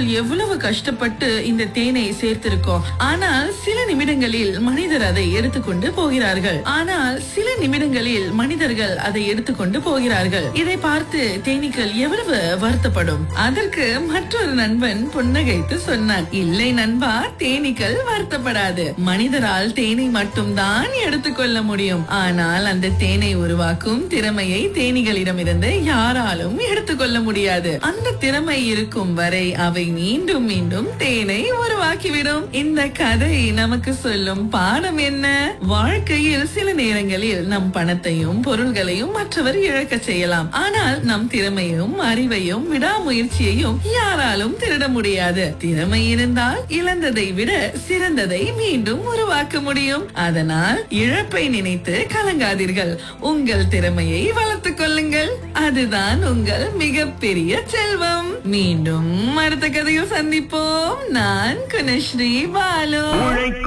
தேனீக்கள் எவ்வளவு கஷ்டப்பட்டு இந்த தேனை சேர்த்திருக்கோம் ஆனால் சில நிமிடங்களில் மனிதர் அதை எடுத்துக்கொண்டு போகிறார்கள் ஆனால் சில நிமிடங்களில் மனிதர்கள் அதை எடுத்துக்கொண்டு போகிறார்கள் இதை பார்த்து தேனீக்கள் எவ்வளவு வருத்தப்படும் அதற்கு மற்றொரு நண்பன் புன்னகைத்து சொன்னான் இல்லை நண்பா தேனீக்கள் வருத்தப்படாது மனிதரால் தேனை மட்டும்தான் எடுத்துக்கொள்ள முடியும் ஆனால் அந்த தேனை உருவாக்கும் திறமையை தேனீகளிடமிருந்து யாராலும் எடுத்துக்கொள்ள முடியாது அந்த திறமை இருக்கும் வரை அவை மீண்டும் மீண்டும் தேனை உருவாக்கிவிடும் இந்த கதை நமக்கு சொல்லும் பாடம் என்ன வாழ்க்கையில் சில நேரங்களில் நம் பணத்தையும் பொருள்களையும் மற்றவர் இழக்க செய்யலாம் ஆனால் நம் திறமையும் அறிவையும் விடாமுயற்சியையும் யாராலும் திருட முடியாது திறமை இருந்தால் இழந்ததை விட சிறந்ததை மீண்டும் உருவாக்க முடியும் அதனால் இழப்பை நினைத்து கலங்காதீர்கள் உங்கள் திறமையை வளர்த்துக் கொள்ளுங்கள் அதுதான் உங்கள் மிகப்பெரிய செல்வம் மீண்டும் அடுத்த கதையில் சந்திப்போம் நான் குணஸ்ரீ பாலு